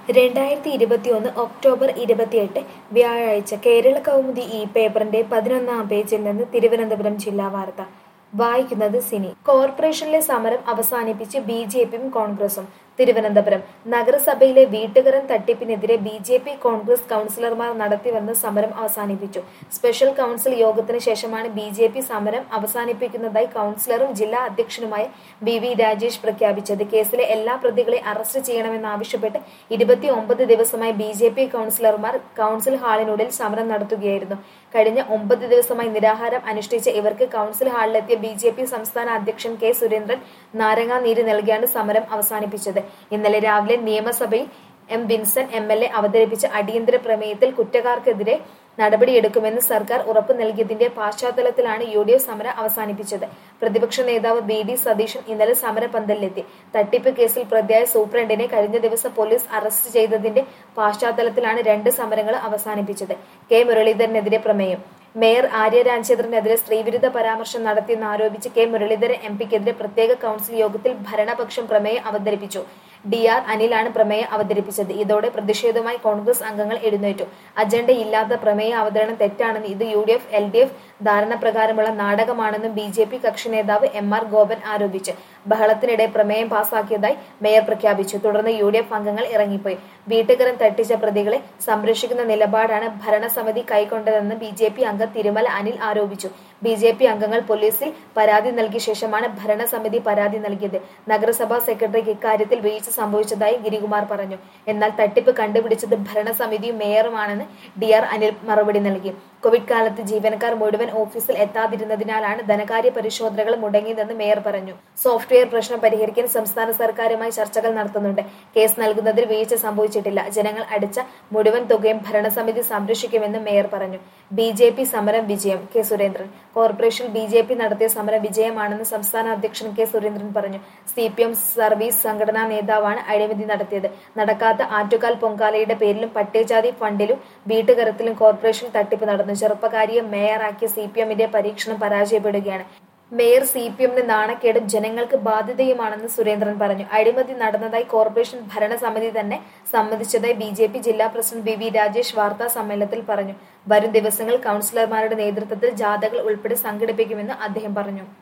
രണ്ടായിരത്തി ഇരുപത്തിയൊന്ന് ഒക്ടോബർ ഇരുപത്തിയെട്ട് വ്യാഴാഴ്ച കേരള കൗമുദി ഈ പേപ്പറിന്റെ പതിനൊന്നാം പേജിൽ നിന്ന് തിരുവനന്തപുരം ജില്ലാ വാർത്ത വായിക്കുന്നത് സിനി കോർപ്പറേഷനിലെ സമരം അവസാനിപ്പിച്ച് ബി ജെ പിയും കോൺഗ്രസും തിരുവനന്തപുരം നഗരസഭയിലെ വീട്ടുകരം തട്ടിപ്പിനെതിരെ ബി ജെ പി കോൺഗ്രസ് കൗൺസിലർമാർ നടത്തിവന്ന സമരം അവസാനിപ്പിച്ചു സ്പെഷ്യൽ കൗൺസിൽ യോഗത്തിന് ശേഷമാണ് ബി ജെ പി സമരം അവസാനിപ്പിക്കുന്നതായി കൗൺസിലറും ജില്ലാ അധ്യക്ഷനുമായ വി വി രാജേഷ് പ്രഖ്യാപിച്ചത് കേസിലെ എല്ലാ പ്രതികളെ അറസ്റ്റ് ചെയ്യണമെന്നാവശ്യപ്പെട്ട് ഇരുപത്തി ഒമ്പത് ദിവസമായി ബി ജെ പി കൗൺസിലർമാർ കൗൺസിൽ ഹാളിനുള്ളിൽ സമരം നടത്തുകയായിരുന്നു കഴിഞ്ഞ ഒമ്പത് ദിവസമായി നിരാഹാരം അനുഷ്ഠിച്ച ഇവർക്ക് കൗൺസിൽ ഹാളിലെത്തിയ ബി ജെ പി സംസ്ഥാന അധ്യക്ഷൻ കെ സുരേന്ദ്രൻ നാരങ്ങാനീര് നൽകിയാണ് സമരം അവസാനിപ്പിച്ചത് ഇന്നലെ രാവിലെ നിയമസഭയിൽ M Vincent M L A അവതരിപ്പിച്ച അടിയന്തര പ്രമേയത്തിൽ കുറ്റക്കാർക്കെതിരെ നടപടിയെടുക്കുമെന്ന് സർക്കാർ ഉറപ്പു നൽകിയതിന്റെ പശ്ചാത്തലത്തിലാണ് യു ഡി എഫ് സമരം അവസാനിപ്പിച്ചത് പ്രതിപക്ഷ നേതാവ് ബി ഡി സതീശൻ ഇന്നലെ സമരപന്തലിലെത്തി തട്ടിപ്പ് കേസിൽ പ്രതിയായ സൂപ്രണ്ടിനെ കഴിഞ്ഞ ദിവസം പോലീസ് അറസ്റ്റ് ചെയ്തതിന്റെ പശ്ചാത്തലത്തിലാണ് രണ്ട് സമരങ്ങൾ അവസാനിപ്പിച്ചത് കെ മുരളീധരനെതിരെ പ്രമേയം മേയർ ആര്യ രാജേന്ദ്രനെതിരെ സ്ത്രീവിരുദ്ധ പരാമർശം നടത്തിയെന്ന് ആരോപിച്ച് കെ മുരളീധരൻ എം പിക്കെതിരെ പ്രത്യേക കൗൺസിൽ യോഗത്തിൽ ഭരണപക്ഷം പ്രമേയം അവതരിപ്പിച്ചു ഡി ആർ അനിലാണ് പ്രമേയം അവതരിപ്പിച്ചത് ഇതോടെ പ്രതിഷേധവുമായി കോൺഗ്രസ് അംഗങ്ങൾ എഴുന്നേറ്റു അജണ്ടയില്ലാത്ത പ്രമേയ അവതരണം തെറ്റാണെന്ന് ഇത് U D F L D F ധാരണ പ്രകാരമുള്ള നാടകമാണെന്നും ബി ജെ പി കക്ഷി നേതാവ് എം ആർ ഗോപൻ ആരോപിച്ചു ബഹളത്തിനിടെ പ്രമേയം പാസാക്കിയതായി മേയർ പ്രഖ്യാപിച്ചു തുടർന്ന് യു ഡി എഫ് അംഗങ്ങൾ ഇറങ്ങിപ്പോയി വീട്ടുകരം തട്ടിച്ച പ്രതികളെ സംരക്ഷിക്കുന്ന നിലപാടാണ് ഭരണസമിതി കൈക്കൊണ്ടതെന്ന് ബി ജെ പി അംഗം തിരുമല അനിൽ ആരോപിച്ചു ബി ജെ പി അംഗങ്ങൾ പോലീസിൽ പരാതി നൽകിയ ശേഷമാണ് ഭരണസമിതി പരാതി നൽകിയത് നഗരസഭാ സെക്രട്ടറിക്ക് ഇക്കാര്യത്തിൽ വീഴ്ച സംഭവിച്ചതായി ഗിരികുമാർ പറഞ്ഞു എന്നാൽ തട്ടിപ്പ് കണ്ടുപിടിച്ചത് ഭരണസമിതിയും മേയറുമാണെന്ന് ഡി ആർ അനിൽ മറുപടി നൽകി കോവിഡ് കാലത്ത് ജീവനക്കാർ മുഴുവൻ ഓഫീസിൽ എത്താതിരുന്നതിനാലാണ് ധനകാര്യ പരിശോധനകൾ മുടങ്ങിയതെന്ന് മേയർ പറഞ്ഞു സോഫ്റ്റ്വെയർ പ്രശ്നം പരിഹരിക്കാൻ സംസ്ഥാന സർക്കാരുമായി ചർച്ചകൾ നടത്തുന്നുണ്ട് കേസ് നൽകുന്നതിൽ വീഴ്ച സംഭവിച്ചിട്ടില്ല ജനങ്ങൾ അടിച്ച മുഴുവൻ തുകയും ഭരണസമിതി സംരക്ഷിക്കുമെന്ന് മേയർ പറഞ്ഞു ബി ജെ പി സമരം വിജയം K Surendran corporation B J P നടത്തിയ സമരം വിജയമാണെന്ന് സംസ്ഥാന അധ്യക്ഷൻ കെ സുരേന്ദ്രൻ പറഞ്ഞു സി പി എം സർവീസ് സംഘടനാ നേതാവാണ് അഴിമതി നടത്തിയത് നടക്കാത്ത ആറ്റുകാൽ പൊങ്കാലയുടെ പേരിലും പട്ടികജാതി ഫണ്ടിലും വീട്ടുകരത്തിലും കോർപ്പറേഷൻ തട്ടിപ്പ് നടന്നു ചെറുപ്പക്കാരിയെ മേയറാക്കിയ സി പി എമ്മിന്റെ പരീക്ഷണം പരാജയപ്പെടുകയാണ് മേയർ സി പി എമ്മിന് നാണക്കേടും ജനങ്ങൾക്ക് ബാധ്യതയുമാണെന്ന് സുരേന്ദ്രൻ പറഞ്ഞു അഴിമതി നടന്നതായി കോർപ്പറേഷൻ ഭരണസമിതി തന്നെ സമ്മതിച്ചതായി ബി ജെ പി ജില്ലാ പ്രസിഡന്റ് വി വി രാജേഷ് വാർത്താ സമ്മേളനത്തിൽ പറഞ്ഞു വരും ദിവസങ്ങളിൽ കൗൺസിലർമാരുടെ നേതൃത്വത്തിൽ ജാഥകൾ ഉൾപ്പെടെ സംഘടിപ്പിക്കുമെന്ന് അദ്ദേഹം പറഞ്ഞു